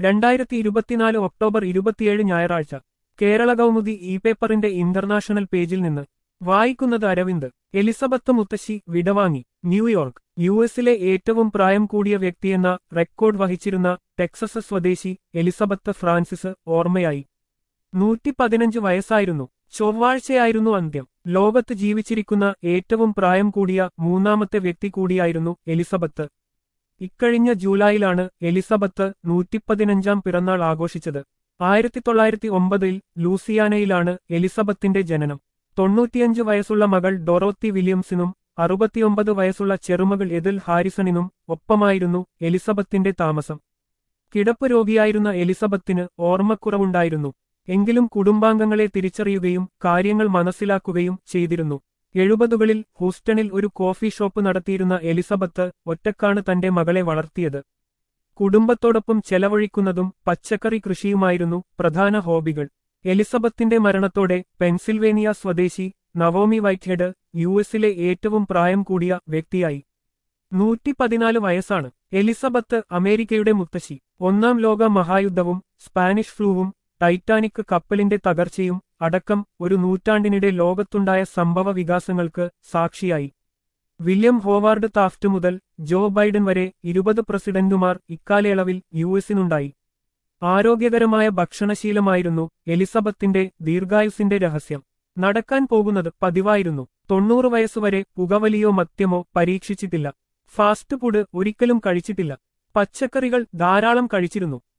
രണ്ടായിരത്തി ഇരുപത്തിനാല് ഒക്ടോബർ ഇരുപത്തിയേഴ് ഞായറാഴ്ച കേരള കൗമുദി ഇ പേപ്പറിന്റെ ഇന്റർനാഷണൽ പേജിൽ നിന്ന് വായിക്കുന്നത് അരവിന്ദ് എലിസബത്ത് മുത്തശ്ശി വിടവാങ്ങി ന്യൂയോർക്ക് യു എസിലെ ഏറ്റവും പ്രായം കൂടിയ വ്യക്തിയെന്ന റെക്കോർഡ് വഹിച്ചിരുന്ന ടെക്സസ് സ്വദേശി എലിസബത്ത് ഫ്രാൻസിസ് ഓർമ്മയായി നൂറ്റി പതിനഞ്ച് വയസ്സായിരുന്നു ചൊവ്വാഴ്ചയായിരുന്നു അന്ത്യം ലോകത്ത് ജീവിച്ചിരിക്കുന്ന ഏറ്റവും പ്രായം കൂടിയ മൂന്നാമത്തെ വ്യക്തി കൂടിയായിരുന്നു എലിസബത്ത് ഇക്കഴിഞ്ഞ ജൂലൈയിലാണ് എലിസബത്ത് നൂറ്റിപ്പതിനഞ്ചാം പിറന്നാൾ ആഘോഷിച്ചത് ആയിരത്തി തൊള്ളായിരത്തി ഒമ്പതിൽ ലൂസിയാനയിലാണ് എലിസബത്തിന്റെ ജനനം തൊണ്ണൂറ്റിയഞ്ച് വയസ്സുള്ള മകൾ ഡൊറോത്തി വില്യംസിനും അറുപത്തിയൊമ്പത് വയസ്സുള്ള ചെറുമകൾ എതിൽ ഹാരിസണിനും ഒപ്പമായിരുന്നു എലിസബത്തിന്റെ താമസം കിടപ്പ് രോഗിയായിരുന്ന എലിസബത്തിന് ഓർമ്മക്കുറവുണ്ടായിരുന്നു എങ്കിലും കുടുംബാംഗങ്ങളെ തിരിച്ചറിയുകയും കാര്യങ്ങൾ മനസ്സിലാക്കുകയും ചെയ്തിരുന്നു എഴുപതുകളിൽ ഹൂസ്റ്റണിൽ ഒരു കോഫി ഷോപ്പ് നടത്തിയിരുന്ന എലിസബത്ത് ഒറ്റക്കാണ് തന്റെ മകളെ വളർത്തിയത് കുടുംബത്തോടൊപ്പം ചെലവഴിക്കുന്നതും പച്ചക്കറി കൃഷിയുമായിരുന്നു പ്രധാന ഹോബികൾ എലിസബത്തിന്റെ മരണത്തോടെ പെൻസിൽവേനിയ സ്വദേശി നവോമി വൈറ്റ്ഹെഡ് യു എസിലെ ഏറ്റവും പ്രായം കൂടിയ വ്യക്തിയായി നൂറ്റി പതിനാല് വയസ്സാണ് എലിസബത്ത് അമേരിക്കയുടെ മുത്തശ്ശി ഒന്നാം ലോക മഹായുദ്ധവും സ്പാനിഷ് ഫ്ലൂവും ടൈറ്റാനിക് കപ്പലിന്റെ തകർച്ചയും അടക്കം ഒരു നൂറ്റാണ്ടിനിടെ ലോകത്തുണ്ടായ സംഭവ വികാസങ്ങൾക്ക് സാക്ഷിയായി വില്യം ഹോവാർഡ് താഫ്റ്റ് മുതൽ ജോ ബൈഡൻ വരെ ഇരുപത് പ്രസിഡന്റുമാർ ഇക്കാലയളവിൽ യു എസിനുണ്ടായി ആരോഗ്യകരമായ ഭക്ഷണശീലമായിരുന്നു എലിസബത്തിന്റെ ദീർഘായുസിന്റെ രഹസ്യം നടക്കാൻ പോകുന്നത് പതിവായിരുന്നു തൊണ്ണൂറ് വയസ്സുവരെ പുകവലിയോ മദ്യമോ പരീക്ഷിച്ചിട്ടില്ല ഫാസ്റ്റ് ഫുഡ് ഒരിക്കലും കഴിച്ചിട്ടില്ല പച്ചക്കറികൾ ധാരാളം കഴിച്ചിരുന്നു